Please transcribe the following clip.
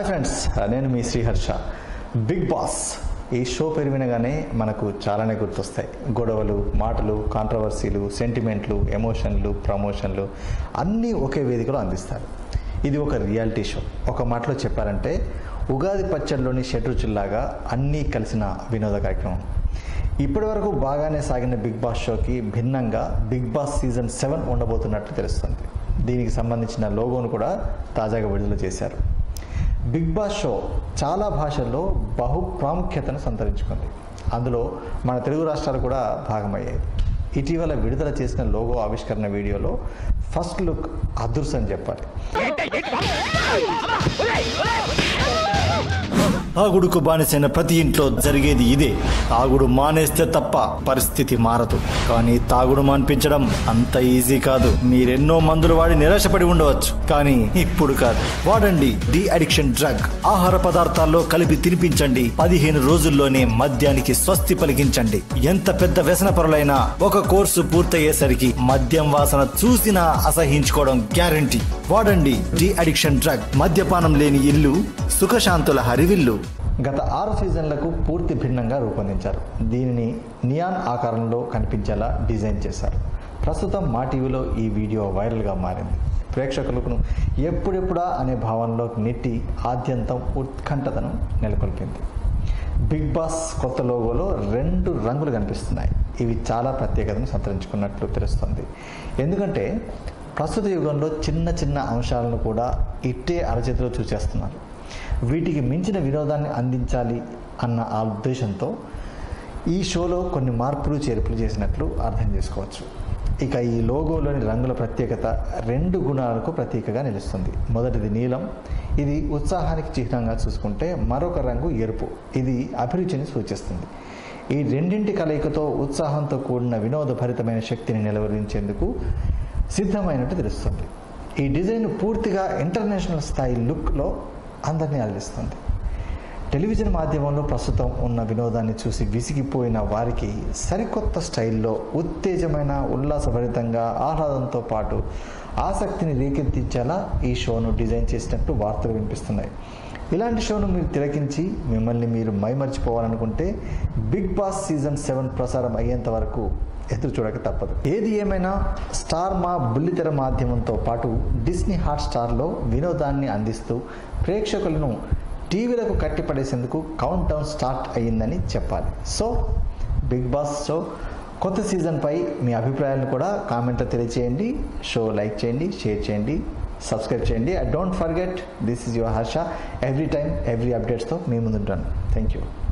hi friends నేను మీ Sriharsha big boss ఈ షో పేరు వినగానే మనకు చాలానే గుర్తొస్తాయి గొడవలు మాటలు కాంట్రవర్సీలు సెంటిమెంట్లు ఎమోషన్లు ప్రమోషన్లు అన్నీ ఒకే వేదికలో అందిస్తారు ఇది ఒక రియాలిటీ షో ఒక మాటలో చెప్పాలంటే ఉగాది పచ్చడిలోని షడ్రుచుల్లాగా అన్నీ కలిసిన వినోద కార్యక్రమం ఇప్పటి వరకు బాగానే సాగిన బిగ్ బాస్ షోకి భిన్నంగా బిగ్ బాస్ సీజన్ సెవెన్ ఉండబోతున్నట్లు తెలుస్తుంది దీనికి సంబంధించిన లోగోను కూడా తాజాగా విడుదల చేశారు బిగ్ బాస్ షో చాలా భాషల్లో బహు ప్రాముఖ్యతను సంతరించుకుంది అందులో మన తెలుగు రాష్ట్రాలు కూడా భాగమయ్యాయి ఇటీవల విడుదల చేసిన లోగో ఆవిష్కరణ వీడియోలో ఫస్ట్ లుక్ అదృశ్యం అని చెప్పాలి తాగుడుకు బానిసైన ప్రతి ఇంట్లో జరిగేది ఇదే తాగుడు మానేస్తే తప్ప పరిస్థితి మారదు కానీ తాగుడు మాన్పించడం అంత ఈజీ కాదు మీరెన్నో మందులు వాడి నిరాశపడి ఉండవచ్చు కానీ ఇప్పుడు కాదు వాడండి డి అడిక్షన్ డ్రగ్ ఆహార పదార్థాల్లో కలిపి తినిపించండి పదిహేను రోజుల్లోనే మద్యానికి స్వస్తి పలికించండి ఎంత పెద్ద వ్యసన పరులైనా ఒక కోర్సు పూర్తయ్యేసరికి మద్యం వాసన చూసినా అసహించుకోవడం గ్యారంటీ వాడండి డి అడిక్షన్ డ్రగ్ మద్యపానం లేని ఇల్లు సుఖశాంతుల హరివిల్లు గత ఆరు సీజన్లకు పూర్తి భిన్నంగా రూపొందించారు దీనిని నియాన్ ఆకారంలో కనిపించేలా డిజైన్ చేశారు ప్రస్తుతం మా టీవీలో ఈ వీడియో వైరల్గా మారింది ప్రేక్షకులకు ఎప్పుడెప్పుడా అనే భావనలోకి నెట్టి ఆద్యంతం ఉత్కంఠతను నెలకొల్పింది బిగ్ బాస్ కొత్త లోగోలో రెండు రంగులు కనిపిస్తున్నాయి ఇవి చాలా ప్రత్యేకతను సంతరించుకున్నట్లు తెలుస్తుంది ఎందుకంటే ప్రస్తుత యుగంలో చిన్న చిన్న అంశాలను కూడా ఇట్టే అరచేతిలో చూసేస్తున్నారు వీటికి మించిన వినోదాన్ని అందించాలి అన్న ఆ ఉద్దేశంతో ఈ షోలో కొన్ని మార్పులు చేర్పులు చేసినట్లు అర్థం చేసుకోవచ్చు ఇక ఈ లోగోలోని రంగుల ప్రత్యేకత రెండు గుణాలకు ప్రతీకగా నిలుస్తుంది మొదటిది నీలం ఇది ఉత్సాహానికి చిహ్నంగా చూసుకుంటే మరొక రంగు ఎరుపు ఇది అభిరుచిని సూచిస్తుంది ఈ రెండింటి కలయికతో ఉత్సాహంతో కూడిన వినోదభరితమైన శక్తిని నిలవరించేందుకు సిద్ధమైనట్టు తెలుస్తుంది ఈ డిజైన్ పూర్తిగా ఇంటర్నేషనల్ స్థాయి లుక్లో అందరినీ అలరిస్తుంది టెలివిజన్ మాధ్యమంలో ప్రస్తుతం ఉన్న వినోదాన్ని చూసి విసిగిపోయిన వారికి సరికొత్త స్టైల్లో ఉత్తేజమైన ఉల్లాసభరితంగా ఆహ్లాదంతో పాటు ఆసక్తిని రేకెత్తించేలా ఈ షోను డిజైన్ చేసినట్టు వార్తలు వినిపిస్తున్నాయి ఇలాంటి షోను మీరు తిలకించి మిమ్మల్ని మీరు మైమర్చిపోవాలనుకుంటే బిగ్ బాస్ సీజన్ సెవెన్ ప్రసారం అయ్యేంత వరకు ఎదురు చూడక తప్పదు ఏది ఏమైనా స్టార్ మా బుల్లితెర మాధ్యమంతో పాటు డిస్నీ హాట్ స్టార్లో వినోదాన్ని అందిస్తూ ప్రేక్షకులను టీవీలకు కట్టిపడేసేందుకు కౌంట్ డౌన్ స్టార్ట్ అయ్యిందని చెప్పాలి సో బిగ్ బాస్ షో కొత్త సీజన్పై మీ అభిప్రాయాలను కూడా కామెంట్లో తెలియచేయండి షో లైక్ చేయండి షేర్ చేయండి సబ్స్క్రైబ్ చేయండి I don't forget this is your Harsha every time every అప్డేట్స్తో మీ ముందుంటాను థ్యాంక్ యూ